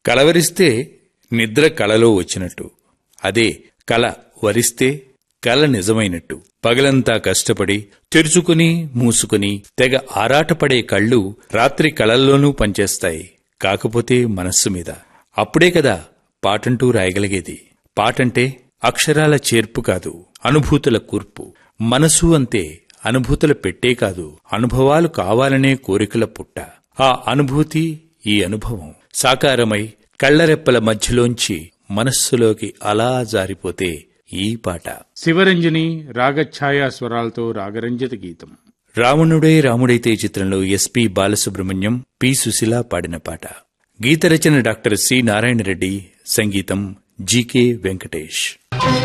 కలవరిస్తే నిద్ర కలలో వచ్చినట్టు అదే కల వరిస్తే కల నిజమైనట్టు పగలంతా కష్టపడి తెరుచుకుని మూసుకుని తెగ ఆరాటపడే కళ్ళు రాత్రి కళల్లోనూ పనిచేస్తాయి కాకపోతే మనస్సు మీద అప్పుడే కదా పాటంటూ రాయగలిగేది పాటంటే అక్షరాల చేర్పు కాదు అనుభూతుల కూర్పు మనసు అంతే అనుభూతుల పెట్టే కాదు అనుభవాలు కావాలనే కోరికల పుట్ట ఆ అనుభూతి ఈ అనుభవం సాకారమై కళ్లరెప్పల మధ్యలోంచి మనస్సులోకి అలా జారిపోతే ఈ పాట శివరంజని రాగఛాయా స్వరాలతో రాగరంజిత గీతం రావణుడే రాముడైతే చిత్రంలో ఎస్పి బాలసుబ్రహ్మణ్యం పి సుశీల పాడిన పాట గీత రచన డాక్టర్ సి నారాయణ రెడ్డి సంగీతం జీకే వెంకటేష్